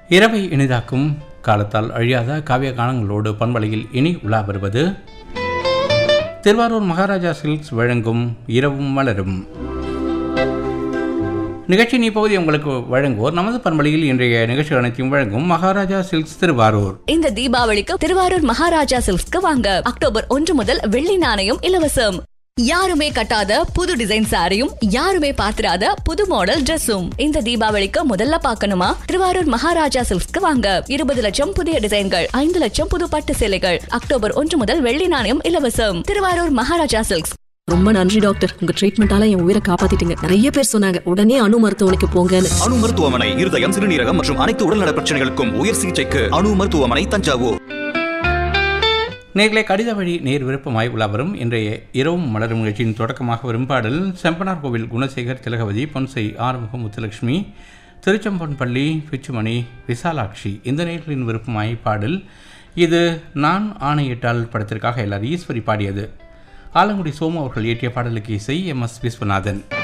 இரவை இனிதாக்கும் காலத்தால் அழியாத காவிய கானங்களோடு பண்பலையில் இனி உலா வருவது திருவாரூர் மகாராஜா சில்க்ஸ் வழங்கும் இரவும் மலரும் நிகழ்ச்சியின் இப்பகுதி உங்களுக்கு வழங்குவோர் நமது பண்பலையில் இன்றைய நிகழ்ச்சிகள் அனைத்தையும் வழங்கும் மகாராஜா சில்க்ஸ் திருவாரூர் இந்த தீபாவளிக்கு திருவாரூர் மகாராஜா சில்க்ஸ்க்கு வாங்க அக்டோபர் ஒன்று முதல் வெள்ளி நாணயம் இலவசம் யாருமே கட்டாத புது டிசைன் சாரியும் யாருமே பார்த்திராத புது மாடல் Dressum இந்த தீபாவளிக்கு முதல்ல பார்க்கணுமா திருவாரூர் மகாராஜா சில்க்ஸ்க்கு வாங்க இருபது லட்சம் புதிய டிசைன்கள் ஐந்து லட்சம் புது பட்டு சேலைகள் அக்டோபர் ஒன்று முதல் வெள்ளி நாணயம் இலவசம் திருவாரூர் மகாராஜா சில்க்ஸ் ரொம்ப நன்றி டாக்டர் உங்க ட்ரீட்மெண்டால என் உயிரை காப்பாத்திட்டீங்க நிறைய பேர் சொன்னாங்க உடனே அணு மருத்துவமனைக்கு போங்கன்னு அணு மருத்துவமனை இருதயம் சிறுநீரகம் மற்றும் அனைத்து உடல்நல பிரச்சனைகளுக்கும் உயர் சிகிச்சைக்கு அணு மருத்துவமனை தஞ்சாவூர் நேர்களை கடித வழி நேர் விருப்பமாய் உலா வரும் இன்றைய இரவும் மலரும் நிகழ்ச்சியின் தொடக்கமாக வரும் பாடல் செம்பனார் கோவில் குணசேகர் திலகவதி பொன்சை ஆறுமுகம் முத்துலட்சுமி திருச்செம்பொன்பள்ளி பிச்சுமணி விசாலாட்சி இந்த நேர்களின் விருப்பமாய் பாடல் இது நான் ஆணையிட்டால் படத்திற்காக எல்லார் ஈஸ்வரி பாடியது ஆலங்குடி சோமு அவர்கள் இயற்றிய பாடலுக்கு இசை எம் எஸ் விஸ்வநாதன்